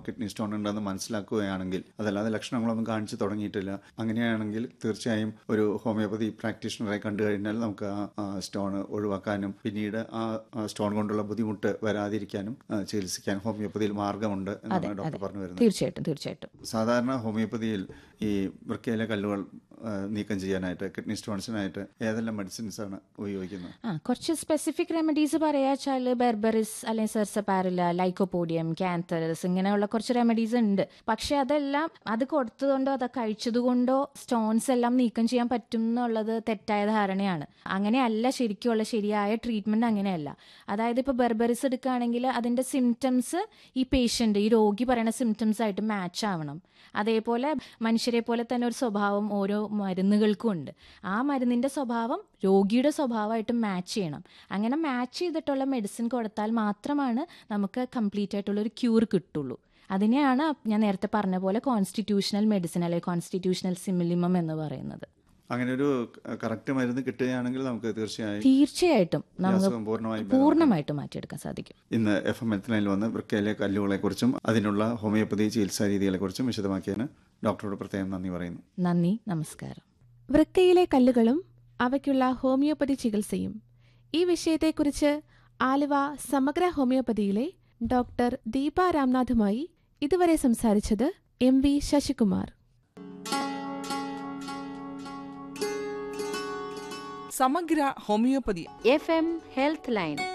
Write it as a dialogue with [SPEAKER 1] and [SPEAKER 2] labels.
[SPEAKER 1] Kidney stone ഉണ്ടെന്ന് മനസ്സിലാക്കുകയാണെങ്കിൽ അതല്ലാതെ ലക്ഷണങ്ങളൊന്നും കാണിച്ചു തുടങ്ങിയിട്ടില്ല അങ്ങനെയാണെങ്കിൽ തീർച്ചയായും ഒരു ഹോമിയോപ്പതി പ്രാക്ടീഷണറെ കണ്ടു കഴിഞ്ഞാൽ നമുക്ക് ആ സ്റ്റോൺ ഒഴിവാക്കാനും പിന്നീട് ആ സ്റ്റോൺ കൊണ്ടുള്ള ബുദ്ധിമുട്ട് വരാതിരിക്കാനും ആ, ചികിത്സിക്കാൻ ഹോമിയോപ്പതിയിൽ മാർഗമുണ്ട് എന്നാണ് ഡോക്ടർ പറഞ്ഞു വരുന്നത്
[SPEAKER 2] തീർച്ചയായിട്ടും തീർച്ചയായിട്ടും
[SPEAKER 1] സാധാരണ ഹോമിയോപ്പതിയിൽ ഈ വൃക്കയിലെ കല്ലുകൾ ആ, നീക്കം ചെയ്യാനായിട്ട് കിഡ്നി സ്റ്റോൺസിനായിട്ട് ഏതെല്ലാം മെഡിസിൻസ് ആണ് ഉപയോഗിക്കുന്നത്
[SPEAKER 2] ആ കുറച്ച് സ്പെസിഫിക് റെമഡീസ് പറയാച്ചാൽ ബെർബറിസ് അല്ലെങ്കിൽ സെർസപാരില ലൈക്കോപോഡിയം ക്യാൻതറസ് ഇങ്ങനെയുള്ള കുറച്ച് റെമഡീസ് ഉണ്ട് പക്ഷെ അതെല്ലാം അത് കൊടുത്തതുകൊണ്ടോ അത് കഴിച്ചതുകൊണ്ടോ സ്റ്റോൺസ് എല്ലാം നീക്കം ചെയ്യാൻ പറ്റും എന്നുള്ളത് തെറ്റായ ധാരണയാണ് അങ്ങനെയല്ല ശരിക്കുള്ള ശരിയായ ട്രീറ്റ്മെന്റ് അങ്ങനെയല്ല അതായത് ഇപ്പോൾ ബെർബറിസ് എടുക്കുകയാണെങ്കിൽ അതിന്റെ സിംറ്റംസ് ഈ പേഷ്യന്റ് ഈ രോഗി പറയുന്ന സിംറ്റംസ് ആയിട്ട് മാച്ച് ആവണം അതേപോലെ മനുഷ്യരെ പോലെ തന്നെ ഒരു സ്വഭാവം ഓരോ മരുന്നുകൾക്കും ഉണ്ട് ആ മരുന്നിന്റെ സ്വഭാവം രോഗിയുടെ സ്വഭാവമായിട്ട് മാച്ച് ചെയ്യണം അങ്ങനെ മാച്ച് ചെയ്തിട്ടുള്ള മെഡിസിൻ കൊടുത്താൽ മാത്രമാണ് നമുക്ക് കംപ്ലീറ്റ് ആയിട്ടുള്ള ഒരു ക്യൂർ കിട്ടുള്ളൂ അതിനെയാണ് ഞാൻ നേരത്തെ പറഞ്ഞ പോലെ കോൺസ്റ്റിറ്റ്യൂഷണൽ മെഡിസിൻ അല്ലെങ്കിൽ കോൺസ്റ്റിറ്റ്യൂഷണൽ സിമിലിമം എന്ന് പറയുന്നത്
[SPEAKER 1] അങ്ങനെ ഒരു കറക്റ്റ് മരുന്ന് കിട്ടുകയാണെങ്കിൽ നമുക്ക് തീർച്ചയായും
[SPEAKER 2] തീർച്ചയായിട്ടും
[SPEAKER 1] ഈ
[SPEAKER 2] നമുക്ക്
[SPEAKER 1] അസുഖം പൂർണ്ണമായും ഭേദമാക്കാം.
[SPEAKER 2] പൂർണ്ണമായിട്ടും മാറ്റിയെടുക്കാൻ സാധിക്കും
[SPEAKER 1] ഇന്ന് എഫ് എം എത്തിനയിൽ വന്ന് വൃക്കയിലെ കല്ലുകളെക്കുറിച്ചും അതിനുള്ള ഹോമിയോപ്പതി ചികിത്സാ രീതികളെക്കുറിച്ചും വിശദമാക്കിയതിന് ഡോക്ടറോട് പ്രത്യേകം നന്ദി പറയുന്നു
[SPEAKER 2] നന്ദി നമസ്കാരം
[SPEAKER 3] വൃക്കയിലെ കല്ലുകളും അവയ്ക്കുള്ള ഹോമിയോപ്പതി ചികിത്സയും ഈ വിഷയത്തെക്കുറിച്ച് ആലുവ സമഗ്ര ഹോമിയോപ്പതിയിലെ ഡോക്ടർ ദീപ രാംനാഥുമായി ഇതുവരെ സംസാരിച്ചത് എം വി ശശികുമാർ
[SPEAKER 4] സമഗ്ര homoeopathy
[SPEAKER 5] F M health line